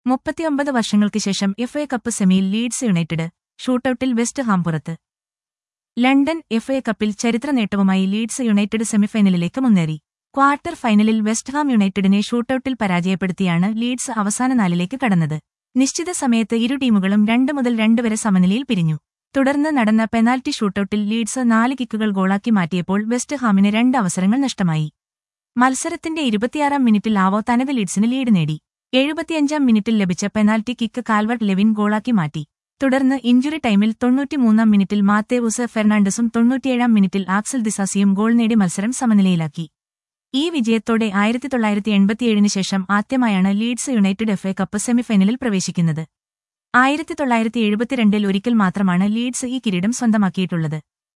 മുപ്പത്തിയൊമ്പത് വർഷങ്ങൾക്ക് ശേഷം F A cup സെമിയിൽ ലീഡ്സ് യുണൈറ്റഡ് ഷൂട്ടൌട്ടിൽ വെസ്റ്റ് ഹാം പുറത്ത് ലണ്ടൻ എഫ് എ കപ്പിൽ ചരിത്ര നേട്ടവുമായി ലീഡ്സ് യുണൈറ്റഡ് സെമിഫൈനലിലേക്ക് മുന്നേറി ക്വാർട്ടർ ഫൈനലിൽ വെസ്റ്റ് ഹാം യുണൈറ്റഡിനെ ഷൂട്ടൌട്ടിൽ പരാജയപ്പെടുത്തിയാണ് ലീഡ്സ് അവസാന നാലിലേക്ക് കടന്നത് നിശ്ചിത സമയത്ത് ഇരു ടീമുകളും രണ്ട് മുതൽ രണ്ട് വരെ സമനിലയിൽ പിരിഞ്ഞു തുടർന്ന് നടന്ന പെനാൽറ്റി ഷൂട്ടൌട്ടിൽ ലീഡ്സ് നാല് കിക്കുകൾ ഗോളാക്കി മാറ്റിയപ്പോൾ വെസ്റ്റ് ഹാമിന് രണ്ട് അവസരങ്ങൾ നഷ്ടമായി മത്സരത്തിന്റെ ഇരുപത്തിയാറാം മിനിറ്റിൽ ആവോ തനത് ലീഡ്സിന് ലീഡ് നേടി എഴുപത്തിയഞ്ചാം മിനിറ്റിൽ ലഭിച്ച പെനാൽറ്റി കിക്ക് കാൽവർട്ട് ലെവിൻ ഗോളാക്കി മാറ്റി തുടർന്ന് ഇഞ്ചുറി ടൈമിൽ തൊണ്ണൂറ്റിമൂന്നാം മിനിറ്റിൽ മാത്തേവുസ് ഫെർണാണ്ടസും തൊണ്ണൂറ്റിയേഴാം മിനിറ്റിൽ ആക്സൽ ദിസാസിയും ഗോൾ നേടി മത്സരം സമനിലയിലാക്കി ഈ വിജയത്തോടെ ആയിരത്തി തൊള്ളായിരത്തി എൺപത്തിയേഴിന് ശേഷം ആദ്യമായാണ് Leeds United F A cup സെമിഫൈനലിൽ പ്രവേശിക്കുന്നത് ആയിരത്തി തൊള്ളായിരത്തി എഴുപത്തിരണ്ടിൽ ഒരിക്കൽ മാത്രമാണ് ലീഡ്സ് ഈ കിരീടം സ്വന്തമാക്കിയിട്ടുള്ളത്